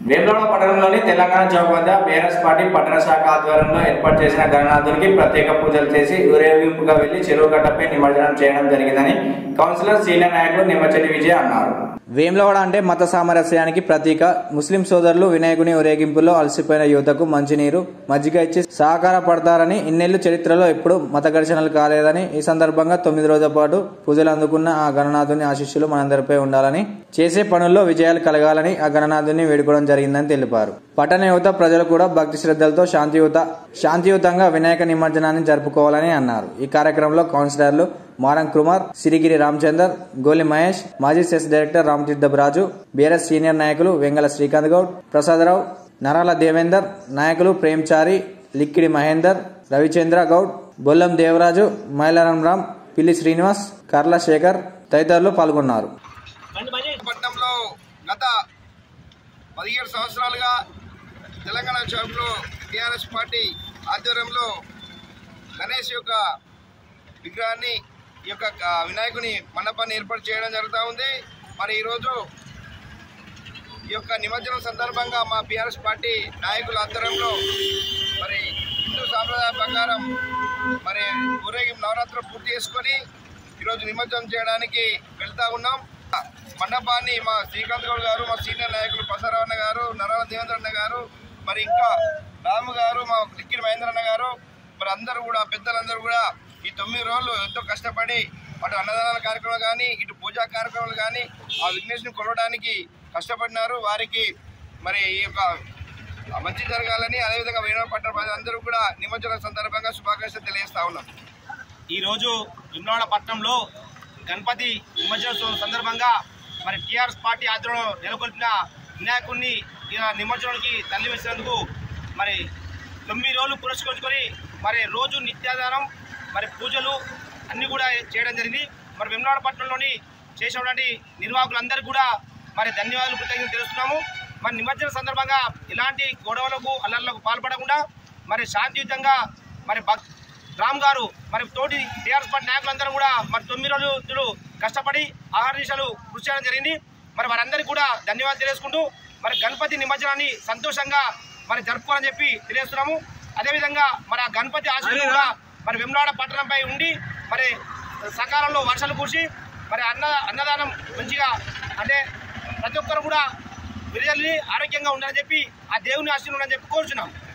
వేములవాడ పట్టణంలోని తెలంగాణ చౌక్ వద్ద BRS party పట్టణ శాఖ ఆధ్వర్యంలో ఏర్పాటు చేసిన గణనాథునికి ప్రత్యేక పూజలు చేసి ఊరేగింపుగా వెళ్లి చెరువు గడ్డపై నిమజ్జనం చేయడం జరిగిందని కౌన్సిలర్ సీనియర్ నాయకులు నిమ్మచెట్టి విజయ్ అన్నారు వేములవాడ అంటే మత సామరస్యానికి ప్రతీక ముస్లిం సోదరులు వినాయకుని ఊరేగింపులో అలసిపోయిన యువతకు మంచినీరు మజ్జిగ ఇచ్చి సహకారపడతారని ఇన్నేళ్లు చరిత్రలో ఎప్పుడు మత ఘర్షణలు కాలేదని ఈ సందర్భంగా తొమ్మిది రోజుల పాటు పూజలు అందుకున్న ఆ గణనాథుని ఆశీస్సులు మనందరిపై ఉండాలని చేసే పనుల్లో విజయాలు కలగాలని ఆ గణనాథుని వేడుకోవడం జరిగిందని తెలిపారు పట్టణ యువత ప్రజలు కూడా భక్తి శ్రద్ధలతో శాంతియుత శాంతియుతంగా వినాయక నిమజ్జనాన్ని జరుపుకోవాలని అన్నారు ఈ కార్యక్రమంలో కౌన్సిలర్లు మారం కుమార్ సిరిగిరి రామచందర్ గోలి మహేష్ మాజీ cess director Ramatheertharaju BRS senior నాయకులు వెంగళ శ్రీకాంత్ గౌడ్ ప్రసాదరావు నరాల దేవేందర్ నాయకులు ప్రేమ్చారి లిక్కిడి మహేందర్ రవిచంద్ర గౌడ్ బొల్లం దేవరాజు మైలారం రామ్ పిల్లి శ్రీనివాస్ కర్ల శేఖర్ తదితరులు పాల్గొన్నారు పట్టణంలో గత పదిహేడు సంవత్సరాలుగా తెలంగాణ చౌక్లో టీఆర్ఎస్ పార్టీ ఆధ్వర్యంలో గణేష్ యొక్క విగ్రహాన్ని ఈ యొక్క ఆ, వినాయకుని మండపాన్ని ఏర్పాటు చేయడం జరుగుతూ ఉంది మరి ఈరోజు ఈ యొక్క నిమజ్జనం సందర్భంగా మా బీఆర్ఎస్ పార్టీ నాయకుల ఆధ్వర్యంలో మరి హిందూ సాంప్రదాయ ప్రకారం మరి ఊరేగింపు నవరాత్రులు పూర్తి చేసుకొని ఈరోజు నిమజ్జనం చేయడానికి వెళ్తా ఉన్నాం మండపాన్ని మా శ్రీకాంత్ గౌడ్ గారు మా సీనియర్ నాయకులు ప్రసారవన్న గారు నరాల దేవేంద్ర అన్న గారు మరి ఇంకా రాము గారు మా లిక్కిడి మహేంద్ర అన్న గారు మరి అందరూ కూడా పెద్దలందరూ కూడా ఈ తొమ్మిది రోజులు ఎంతో కష్టపడి అటు అన్నదానాల కార్యక్రమాలు కానీ ఇటు పూజా కార్యక్రమాలు కానీ ఆ విఘ్నేష్ని కొలవడానికి కష్టపడినారు వారికి మరి ఈ యొక్క మంచి జరగాలని అదేవిధంగా వేణువ పట్టణ ప్రజలందరూ కూడా నిమజ్జనం సందర్భంగా శుభాకాంక్షలు తెలియజేస్తా ఉన్నాం ఈరోజు విమ్లవాడ పట్టణంలో గణపతి నిమజ్జనోత్సవం సందర్భంగా మరి టీఆర్ఎస్ పార్టీ ఆధ్వర్యంలో నెలకొల్పిన వినాయకుడిని ఇలా నిమజ్జనానికి తల్లి వేసినందుకు మరి తొమ్మిది రోజులు పురస్కరించుకొని మరి రోజు నిత్యాధారం మరి పూజలు అన్నీ కూడా చేయడం జరిగింది మరి విమ్లవాడ పట్టణంలోని చేసినటువంటి నిర్వాహకులందరికీ కూడా మరి ధన్యవాదాలు కృతజ్ఞతలు తెలుస్తున్నాము మరి నిమజ్జన సందర్భంగా ఇలాంటి గొడవలకు అల్లర్లకు పాల్పడకుండా మరి శాంతియుతంగా మరి భక్ రామ్ గారు మరి తోటి టీఆర్ఎస్ పార్టీ నాయకులందరూ కూడా మరి తొమ్మిది రోజులు కష్టపడి ఆహార నిమిషాలు కృషి చేయడం జరిగింది మరి వారందరికీ కూడా ధన్యవాదాలు తెలియజేసుకుంటూ మరి గణపతి నిమజ్జనాన్ని సంతోషంగా మరి జరుపుకోవాలని చెప్పి తెలియజేస్తున్నాము అదేవిధంగా మరి ఆ గణపతి ఆశీస్సులు కూడా మరి వెమ్లాడ పట్టణంపై ఉండి మరి సకాలంలో వర్షాలు కురిసి మరి అన్న అన్నదానం మంచిగా అంటే ప్రతి ఒక్కరు కూడా ప్రజల్ని ఆరోగ్యంగా ఉండాలని చెప్పి ఆ దేవుని ఆశీర్వాదం చెప్పి కోరుచున్నాం